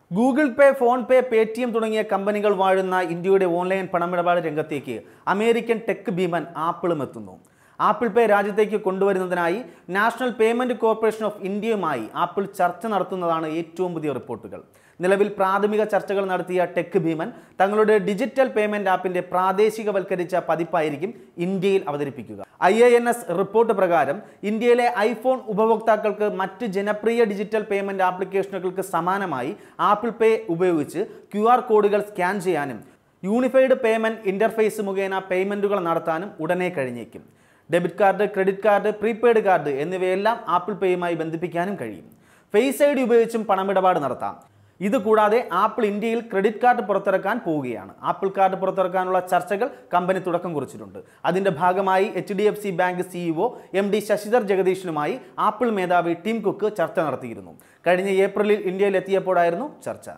Google Pay PhonePe Paytm തുടങ്ങിയ കമ്പനികൾ വാഴുന്ന ഇന്ത്യയുടെ ഓൺലൈൻ പണമിടപാട് രംഗത്തേക്ക് അമേരിക്കൻ ടെക് ഭീമൻ ആപ്പിളും എത്തുന്നു ആപ്പിൾ പേ രാജ്യത്തേക്ക് കൊണ്ടുവരുന്നതിനായി നാഷണൽ പേയ്മെന്റ് കോർപ്പറേഷൻ ഓഫ് ഇന്ത്യയുമായി ആപ്പിൾ ചർച്ച നടത്തുന്നതാണ് ഏറ്റവും പുതിയ റിപ്പോർട്ടുകൾ നിലവിൽ പ്രാഥമിക ചർച്ചകൾ നടത്തിയ ടെക് ഭീമൻ തങ്ങളുടെ ഡിജിറ്റൽ പേയ്മെന്റ് ആപ്പിന്റെ പ്രാദേശികവൽക്കരിച്ച പതിപ്പായിരിക്കും ഇന്ത്യയിൽ അവതരിപ്പിക്കുക I A N S report പ്രകാരം ഇന്ത്യയിലെ ഐഫോൺ ഉപഭോക്താക്കൾക്ക് മറ്റ് ജനപ്രിയ ഡിജിറ്റൽ പേയ്മെന്റ് ആപ്ലിക്കേഷനുകൾക്ക് സമാനമായി ആപ്പിൾ പേ ഉപയോഗിച്ച് ക്യു ആർ കോഡുകൾ സ്കാൻ ചെയ്യാനും യൂണിഫൈഡ് പേയ്മെന്റ് ഇന്റർഫേസ് മുഖേന പേയ്മെന്റുകൾ നടത്താനും ഉടനെ കഴിഞ്ഞേക്കും debit card credit card prepaid card എന്നിവയെല്ലാം ആപ്പിൾ പേയുമായി ബന്ധിപ്പിക്കാനും കഴിയും ഫേസ് ഐ ഡി ഉപയോഗിച്ചും പണമിടപാട് നടത്താം ഇത് കൂടാതെ ആപ്പിൾ ഇന്ത്യയിൽ ക്രെഡിറ്റ് കാർഡ് പുറത്തിറക്കാൻ പോവുകയാണ് ആപ്പിൾ കാർഡ് പുറത്തിറക്കാനുള്ള ചർച്ചകൾ കമ്പനി തുടക്കം കുറിച്ചിട്ടുണ്ട് അതിന്റെ ഭാഗമായി H D F C bank CEO M D Sasidhar ജഗദീഷിനുമായി ആപ്പിൾ മേധാവി ടിം കുക്ക് ചർച്ച നടത്തിയിരുന്നു കഴിഞ്ഞ ഏപ്രിലിൽ ഇന്ത്യയിൽ എത്തിയപ്പോഴായിരുന്നു ചർച്ച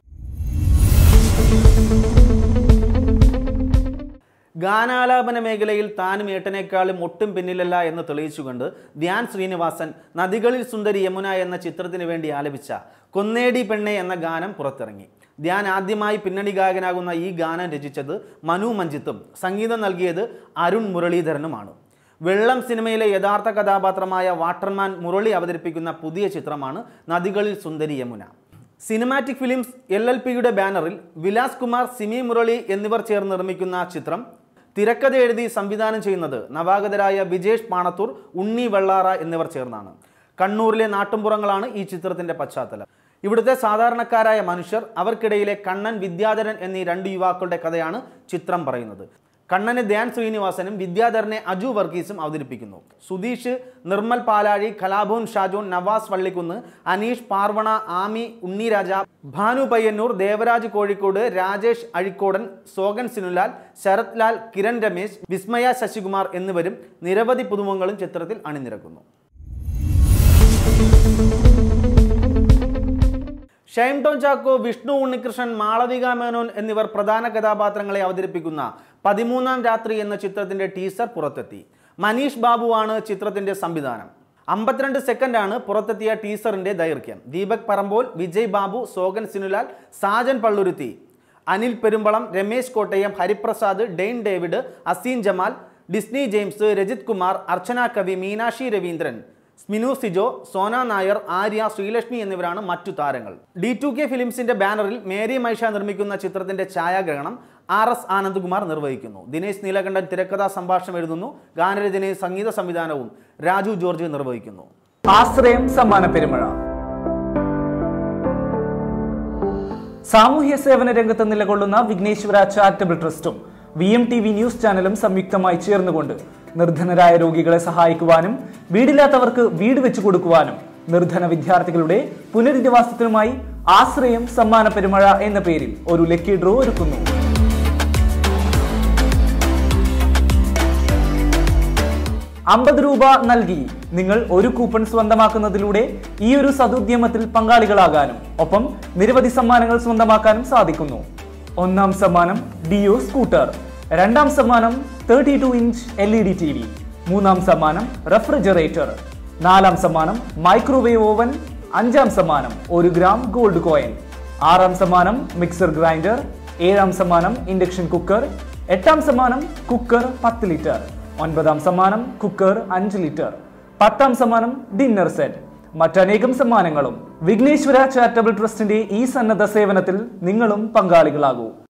ഗാനാലാപന മേഖലയിൽ താനും ഏട്ടനേക്കാളും ഒട്ടും പിന്നിലല്ല എന്ന് തെളിയിച്ചുകൊണ്ട് ധ്യാൻ ശ്രീനിവാസൻ നദികളിൽ സുന്ദരി യമുന എന്ന ചിത്രത്തിന് വേണ്ടി ആലപിച്ച കൊന്നേടി പെണ്ണെ എന്ന ഗാനം പുറത്തിറങ്ങി ധ്യാൻ ആദ്യമായി പിന്നണി ഗായകനാകുന്ന ഈ ഗാനം രചിച്ചത് മനു മഞ്ജിത്തും സംഗീതം നൽകിയത് അരുൺ മുരളീധരനുമാണ് വെള്ളം സിനിമയിലെ യഥാർത്ഥ കഥാപാത്രമായ വാട്ടർമാൻ മുരളി അവതരിപ്പിക്കുന്ന പുതിയ ചിത്രമാണ് നദികളിൽ Sundari Yamuna cinematic films L L പിയുടെ ബാനറിൽ വിലാസ് കുമാർ സിമി മുരളി എന്നിവർ ചേർന്ന് നിർമ്മിക്കുന്ന ചിത്രം തിരക്കഥ എഴുതി സംവിധാനം ചെയ്യുന്നത് നവാഗതരായ വിജേഷ് പാണത്തൂർ ഉണ്ണി വെള്ളാറ എന്നിവർ ചേർന്നാണ് കണ്ണൂരിലെ നാട്ടുംപുറങ്ങളാണ് ഈ ചിത്രത്തിന്റെ പശ്ചാത്തലം ഇവിടുത്തെ സാധാരണക്കാരായ മനുഷ്യർ അവർക്കിടയിലെ കണ്ണൻ വിദ്യാധരൻ എന്നീ രണ്ട് യുവാക്കളുടെ കഥയാണ് ചിത്രം പറയുന്നത് കണ്ണനെ ധ്യാൻ ശ്രീനിവാസനും വിദ്യാധരനെ അജു വർഗീസും അവതരിപ്പിക്കുന്നു സുധീഷ് നിർമ്മൽ പാലാഴി കലാഭവൻ ഷാജോൻ നവാസ് വള്ളിക്കുന്ന് അനീഷ് പാർവണ ആമി ഉണ്ണിരാജ ഭാനു പയ്യന്നൂർ ദേവരാജ് കോഴിക്കോട് രാജേഷ് അഴിക്കോടൻ സോഗൻ സിനുലാൽ ശരത് ലാൽ കിരൺ രമേശ് വിസ്മയ ശശികുമാർ എന്നിവരും നിരവധി പുതുമുഖങ്ങളും ചിത്രത്തിൽ അണിനിരക്കുന്നു ഷൈം ടോൺ ചാക്കോ വിഷ്ണു ഉണ്ണികൃഷ്ണൻ മാളവിക മേനോൻ എന്നിവർ പ്രധാന കഥാപാത്രങ്ങളെ അവതരിപ്പിക്കുന്ന പതിമൂന്നാം രാത്രി എന്ന ചിത്രത്തിന്റെ ടീസർ പുറത്തെത്തി മനീഷ് ബാബുവാണ് ചിത്രത്തിന്റെ സംവിധാനം അമ്പത്തിരണ്ട് സെക്കൻഡാണ് പുറത്തെത്തിയ ടീസറിന്റെ ദൈർഘ്യം Deepak Parambol Vijay Babu Sohan Sinulal Sajan Palluruthy Anil Perumbalam Ramesh Kottayam Hariprasad Dain David Aseen Jamal Disney James Rajith Kumar Archana Kavi Meenakshi Raveendran Sminu Sijo Sona Nair Arya Sreelakshmi എന്നിവരാണ് മറ്റു താരങ്ങൾ ഡി ടു കെ ഫിലിംസിന്റെ ബാനറിൽ മേരി മൈഷ നിർമ്മിക്കുന്ന ചിത്രത്തിന്റെ ഛായാഗ്രഹണം ആർ എസ് ആനന്ദ്കുമാർ നിർവഹിക്കുന്നു ദിനേശ് നീലകണ്ഠൻ തിരക്കഥാ സംഭാഷണം എഴുതുന്നു ഗാനരചനയും സംഗീത സംവിധാനവും രാജു ജോർജ് നിർവഹിക്കുന്നു ആശ്രയം സമ്മാന പെരുമഴ സാമൂഹ്യ സേവന രംഗത്ത് നിലകൊള്ളുന്ന വിഘ്നേശ്വര ചാരിറ്റബിൾ ട്രസ്റ്റും V M T V news ചാനലും സംയുക്തമായി ചേർന്നുകൊണ്ട് നിർധനരായ രോഗികളെ സഹായിക്കുവാനും വീടില്ലാത്തവർക്ക് വീട് വെച്ചു കൊടുക്കുവാനും നിർധന വിദ്യാർത്ഥികളുടെ പുനരധിവാസത്തിനുമായി ആശ്രയം സമ്മാന പെരുമഴ എന്ന പേരിൽ ഒരു ലക്കി ഡ്രോ ഒരുക്കുന്നു അമ്പത് രൂപ നൽകി നിങ്ങൾ ഒരു കൂപ്പൺ സ്വന്തമാക്കുന്നതിലൂടെ ഈ ഒരു സതുദ്യമത്തിൽ പങ്കാളികളാകാനും ഒപ്പം നിരവധി സമ്മാനങ്ങൾ സ്വന്തമാക്കാനും സാധിക്കുന്നു ഒന്നാം സമ്മാനം ഡിയോ സ്കൂട്ടർ രണ്ടാം സമ്മാനം thirty two inch L E D T V മൂന്നാം സമ്മാനം റെഫ്രിജറേറ്റർ നാലാം സമ്മാനം മൈക്രോവേവ് ഓവൻ അഞ്ചാം സമ്മാനം ഒരു ഗ്രാം ഗോൾഡ് കോയിൻ ആറാം സമ്മാനം മിക്സർ ഗ്രൈൻഡർ ഏഴാം സമ്മാനം ഇൻഡക്ഷൻ കുക്കർ എട്ടാം സമ്മാനം കുക്കർ പത്ത് ലിറ്റർ ഒൻപതാം സമ്മാനം കുക്കർ അഞ്ച് ലിറ്റർ പത്താം സമ്മാനം ഡിന്നർ സെറ്റ് മറ്റനേകം സമ്മാനങ്ങളും വിഘ്നേശ്വര ചാരിറ്റബിൾ ട്രസ്റ്റിന്റെ ഈ സന്നദ്ധ സേവനത്തിൽ നിങ്ങളും പങ്കാളികളാകൂ